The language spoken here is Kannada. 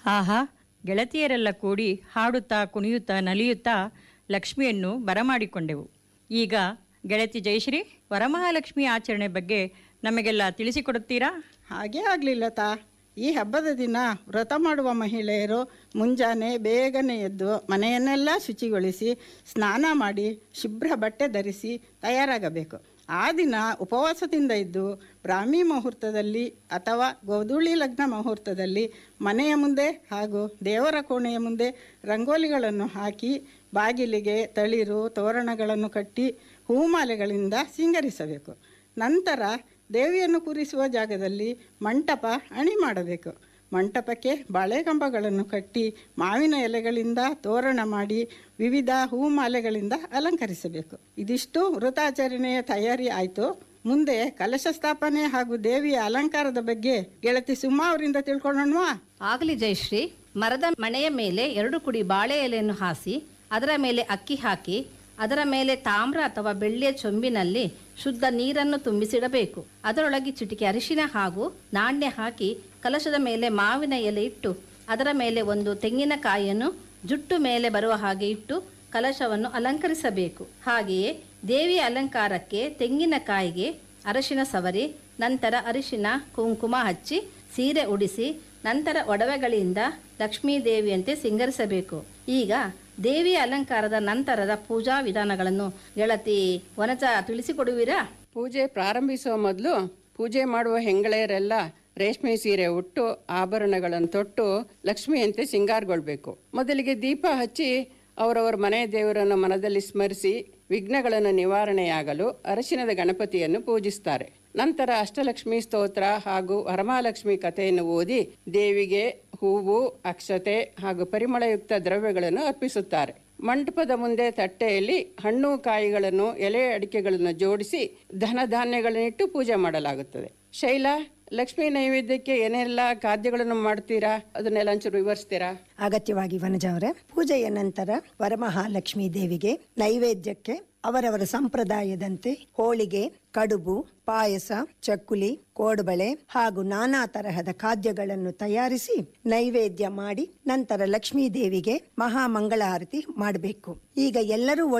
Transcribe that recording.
ಆಹಾ ಗೆಳತಿಯರೆಲ್ಲ ಕೂಡಿ ಹಾಡುತ್ತಾ ಕುಣಿಯುತ್ತಾ ನಲಿಯುತ್ತಾ ಲಕ್ಷ್ಮಿಯನ್ನು ಬರಮಾಡಿಕೊಂಡೆವು ಈಗ ಗೆಳತಿ ಜಯಶ್ರೀ ವರಮಹಾಲಕ್ಷ್ಮಿ ಆಚರಣೆ ಬಗ್ಗೆ ನಮಗೆಲ್ಲ ತಿಳಿಸಿಕೊಡುತ್ತೀರಾ ಹಾಗೇ ಆಗಲಿಲ್ಲ ತಾ ಈ ಹಬ್ಬದ ದಿನ ವ್ರತ ಮಾಡುವ ಮಹಿಳೆಯರು ಮುಂಜಾನೆ ಬೇಗನೆ ಎದ್ದು ಮನೆಯನ್ನೆಲ್ಲ ಶುಚಿಗೊಳಿಸಿ ಸ್ನಾನ ಮಾಡಿ ಶುಭ್ರ ಬಟ್ಟೆ ಧರಿಸಿ ತಯಾರಾಗಬೇಕು ಆ ದಿನ ಉಪವಾಸದಿಂದ ಇದ್ದು ಬ್ರಾಹ್ಮಿ ಮುಹೂರ್ತದಲ್ಲಿ ಅಥವಾ ಗೋಧೂಳಿ ಲಗ್ನ ಮುಹೂರ್ತದಲ್ಲಿ ಮನೆಯ ಮುಂದೆ ಹಾಗೂ ದೇವರ ಕೋಣೆಯ ಮುಂದೆ ರಂಗೋಲಿಗಳನ್ನು ಹಾಕಿ ಬಾಗಿಲಿಗೆ ತಳಿರು ತೋರಣಗಳನ್ನು ಕಟ್ಟಿ ಹೂಮಾಲೆಗಳಿಂದ ಸಿಂಗರಿಸಬೇಕು ನಂತರ ದೇವಿಯನ್ನು ಕೂರಿಸುವ ಜಾಗದಲ್ಲಿ ಮಂಟಪ ಅಣಿ ಮಾಡಬೇಕು ಮಂಟಪಕ್ಕೆ ಬಾಳೆಕಂಬಗಳನ್ನು ಕಟ್ಟಿ ಮಾವಿನ ಎಲೆಗಳಿಂದ ತೋರಣ ಮಾಡಿ ವಿವಿಧ ಹೂಮಾಲೆಗಳಿಂದ ಅಲಂಕರಿಸಬೇಕು ಇದಿಷ್ಟು ವೃತಾಚರಣೆಯ ತಯಾರಿ ಆಯಿತು ಮುಂದೆ ಕಲಶ ಸ್ಥಾಪನೆ ಹಾಗೂ ದೇವಿಯ ಅಲಂಕಾರದ ಬಗ್ಗೆ ಗೆಳತಿ ಸುಮಾ ಅವರಿಂದ ತಿಳ್ಕೊಳ್ಳೋಣವಾ ಆಗಲಿ ಜಯಶ್ರೀ ಮರದ ಮಣೆಯ ಮೇಲೆ ಎರಡು ಕುಡಿ ಬಾಳೆ ಎಲೆಯನ್ನು ಹಾಸಿ ಅದರ ಮೇಲೆ ಅಕ್ಕಿ ಹಾಕಿ ಅದರ ಮೇಲೆ ತಾಮ್ರ ಅಥವಾ ಬೆಳ್ಳಿಯ ಚೊಂಬಿನಲ್ಲಿ ಶುದ್ಧ ನೀರನ್ನು ತುಂಬಿಸಿಡಬೇಕು ಅದರೊಳಗೆ ಚಿಟಿಕೆ ಅರಿಶಿನ ಹಾಗೂ ನಾಣ್ಯ ಹಾಕಿ ಕಲಶದ ಮೇಲೆ ಮಾವಿನ ಎಲೆ ಇಟ್ಟು ಅದರ ಮೇಲೆ ಒಂದು ತೆಂಗಿನಕಾಯಿಯನ್ನು ಜುಟ್ಟು ಮೇಲೆ ಬರುವ ಹಾಗೆ ಇಟ್ಟು ಕಲಶವನ್ನು ಅಲಂಕರಿಸಬೇಕು ಹಾಗೆಯೇ ದೇವಿಯ ಅಲಂಕಾರಕ್ಕೆ ತೆಂಗಿನಕಾಯಿಗೆ ಅರಶಿನ ಸವರಿ ನಂತರ ಅರಿಶಿನ ಕುಂಕುಮ ಹಚ್ಚಿ ಸೀರೆ ಉಡಿಸಿ ನಂತರ ಒಡವೆಗಳಿಂದ ಲಕ್ಷ್ಮೀ ದೇವಿಯಂತೆ ಸಿಂಗರಿಸಬೇಕು ಈಗ ದೇವಿಯ ಅಲಂಕಾರದ ನಂತರದ ಪೂಜಾ ವಿಧಾನಗಳನ್ನು ಗೆಳತಿ ವನಜ ತಿಳಿಸಿಕೊಡುವಿರಾ ಪೂಜೆ ಪ್ರಾರಂಭಿಸುವ ಮೊದಲು ಪೂಜೆ ಮಾಡುವ ಹೆಂಗಳೆಯರೆಲ್ಲ ರೇಷ್ಮೆ ಸೀರೆ ಉಟ್ಟು ಆಭರಣಗಳನ್ನು ತೊಟ್ಟು ಲಕ್ಷ್ಮಿಯಂತೆ ಸಿಂಗಾರಗೊಳ್ಬೇಕು ಮೊದಲಿಗೆ ದೀಪ ಹಚ್ಚಿ ಅವರವರ ಮನೆ ದೇವರನ್ನು ಮನದಲ್ಲಿ ಸ್ಮರಿಸಿ ವಿಘ್ನಗಳನ್ನು ನಿವಾರಣೆಯಾಗಲು ಅರಶಿನದ ಗಣಪತಿಯನ್ನು ಪೂಜಿಸ್ತಾರೆ ನಂತರ ಅಷ್ಟಲಕ್ಷ್ಮಿ ಸ್ತೋತ್ರ ಹಾಗೂ ವರಮಹಾಲಕ್ಷ್ಮಿ ಕಥೆಯನ್ನು ಓದಿ ದೇವಿಗೆ ಹೂವು ಅಕ್ಷತೆ ಹಾಗೂ ಪರಿಮಳಯುಕ್ತ ದ್ರವ್ಯಗಳನ್ನು ಅರ್ಪಿಸುತ್ತಾರೆ ಮಂಟಪದ ಮುಂದೆ ತಟ್ಟೆಯಲ್ಲಿ ಹಣ್ಣು ಕಾಯಿಗಳನ್ನು ಎಲೆ ಅಡಿಕೆಗಳನ್ನು ಜೋಡಿಸಿ ಧನ ಧಾನ್ಯಗಳನ್ನಿಟ್ಟು ಪೂಜೆ ಮಾಡಲಾಗುತ್ತದೆ ಶೈಲಾ ಲಕ್ಷ್ಮೀ ನೈವೇದ್ಯಕ್ಕೆ ಏನೆಲ್ಲ ಖಾದ್ಯಗಳನ್ನು ಮಾಡ್ತೀರಾ ಅದನ್ನೆಲ್ಲ ಒಂಚೂರು ವಿವರಿಸ್ತೀರಾ ಅಗತ್ಯವಾಗಿ ವನಜ ಅವರೇ ಪೂಜೆಯ ನಂತರ ವರಮಹಾಲಕ್ಷ್ಮೀ ದೇವಿಗೆ ನೈವೇದ್ಯಕ್ಕೆ ಅವರವರ ಸಂಪ್ರದಾಯದಂತೆ ಹೋಳಿಗೆ ಕಡುಬು ಪಾಯಸ ಚಕ್ಕುಲಿ ಕೋಡುಬಳೆ ಹಾಗೂ ನಾನಾ ತರಹದ ಖಾದ್ಯಗಳನ್ನು ತಯಾರಿಸಿ ನೈವೇದ್ಯ ಮಾಡಿ ನಂತರ ಲಕ್ಷ್ಮೀ ದೇವಿಗೆ ಮಹಾಮಂಗಳಾರತಿ ಮಾಡಬೇಕು ಈಗ ಎಲ್ಲರೂ